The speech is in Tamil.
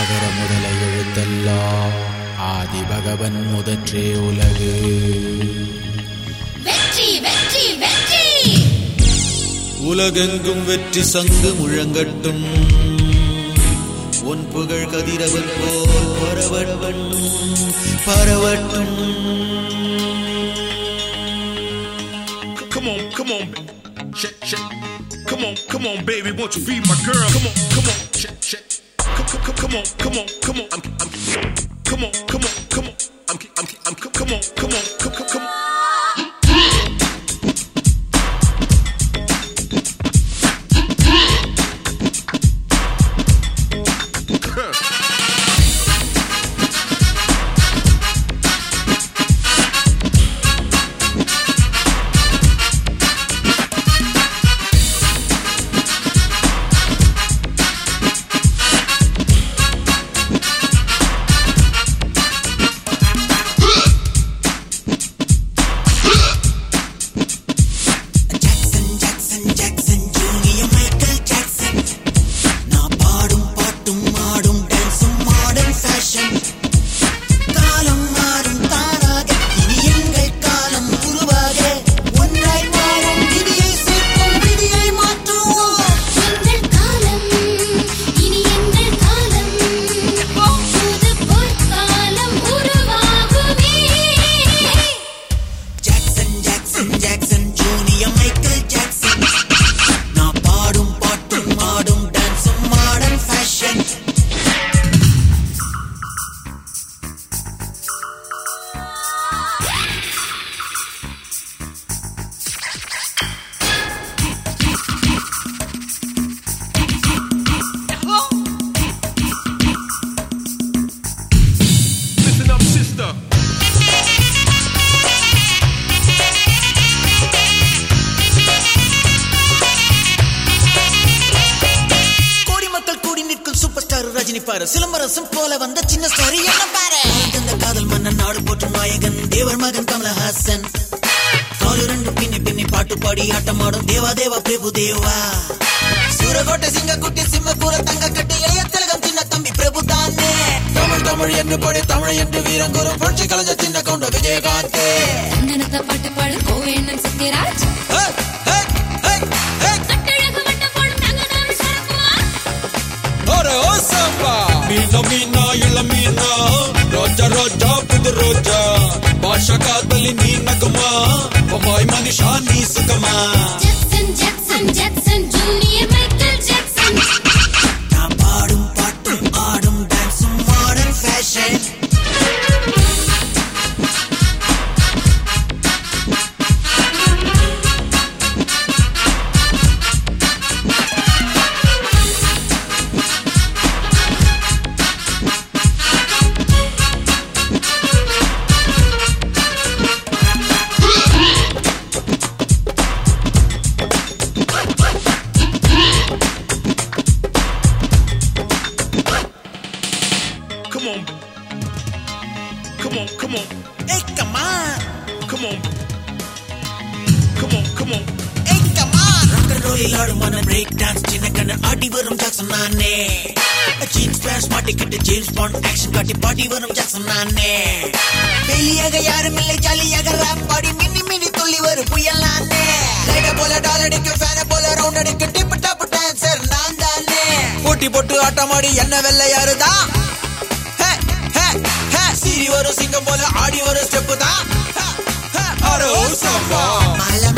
அகர முதல எழுத்தெல்லாம் ஆதி பகவன் முதற்றே உலகு வெற்றி வெற்றி வெற்றி உலகெங்கும் வெற்றி சங்கு முழங்கட்டும் உன் புகழ் கதிரவன் போல் பரவட்டும் பரவட்டும் Come on, come on. Shit, shit. Come on, come on, baby. Won't you be my girl? Come on, come on. Shit, shit. Come, come, come, come on, come on, come on. I'm, I'm, come on, come on, come on. I'm, I'm, I'm, come on, come on, come, come, come on. Jackson Jackson Jackson junior Michael Jackson நான் பாடும் பாட்டும் ஆடும் டான்ஸும் மாடர்ன் ஃபேஷன் காலம் மாறும் தானாக இனி எங்கள் காலம் உருவாக ஒன்றாய் மாறும் விதியை சேர்ப்போம் விதியை மாற்றுவோம் எங்கள் காலம் இனி எங்கள் காலம் புது பொற்காலம் உருவாகுமே Jackson Jackson Jackson junior Michael Jackson நான் பாடும் பாட்டும் ஆடும் டான்ஸும் modern fashion Listen up, sister. கோடி மக்கள் கூடி நிற்கும் சூப்பர் ஸ்டார் ரஜினி பாரு சிலம்பரசம் போல வந்த சின்ன ஸ்டாரி என்ன பாரு இந்த காதல் மன்னன் நாடு போற்றும் நாயகன் தேவர் மகன் கமலஹாசன் காலு ரெண்டு பின்னி பின்னி பாட்டு பாடி ஆட்டமாடும் தேவா தேவா பிரபு தேவா சூரகோட்டை சிங்கக்குட்டி சிம்மபுர தங்க கட்டி இளைய திலகம் சின்ன தம்பி பிரபு தானே தமிழ் தமிழ் என்று படி தமிழ் என்று வீரங்குரு புரட்சி கலைஞர் சின்ன கவுண்ட விஜயகாந்த் கண்டனத்த பாட்டு பாடு கோவேண்ணன் சத்யராஜ் கட்டழகு வட்டம் போடும் தங்கதாமி சரக்குமார் மீனா மீனா இள மீனா ரோஜா ரோஜா புது ரோஜா பாஷா காதலி நீ நகமா பபாய் மனிஷா நீ சுகமா Jackson Jackson Jackson junior Michael Jackson நான் பாடும் பாட்டும் ஆடும் டான்ஸும் modern fashion Come on. Come on, come on. Hey, come on. Come on. Come on, come on. Hey, come on. Rock and roll ஆடும் மன break dance சின்ன கண்ணு ஆடி வரும் ஜாக்சன் நானே ஜீன்ஸ் பேண்ட்ஸ் மாட்டிக்கிட்டு ஜேம்ஸ் பாண்ட் ஆக்ஷன் காட்டி பாடி வரும் ஜாக்சன் நானே வெளியாக யாரும் இல்லை ஜாலியாக ரேப் பாடி மின்னி மின்னி துள்ளி வரும் புயல் நானே லைட போல டால் அடிக்க ஃபேன போல ரவுண்ட் அடிக்க டிப் டாப் டான்சர் நான் தானே போட்டி போட்டு ஆட்டமாடி என்ன வெள்ள யாருதான் ஹே, ஹே, ஹே. சீறி வரும் சிங்கம் போல ஆடி வரும் ஸ்டெப்பு தான் ஹே, ஹே. அரோ சம்பா மல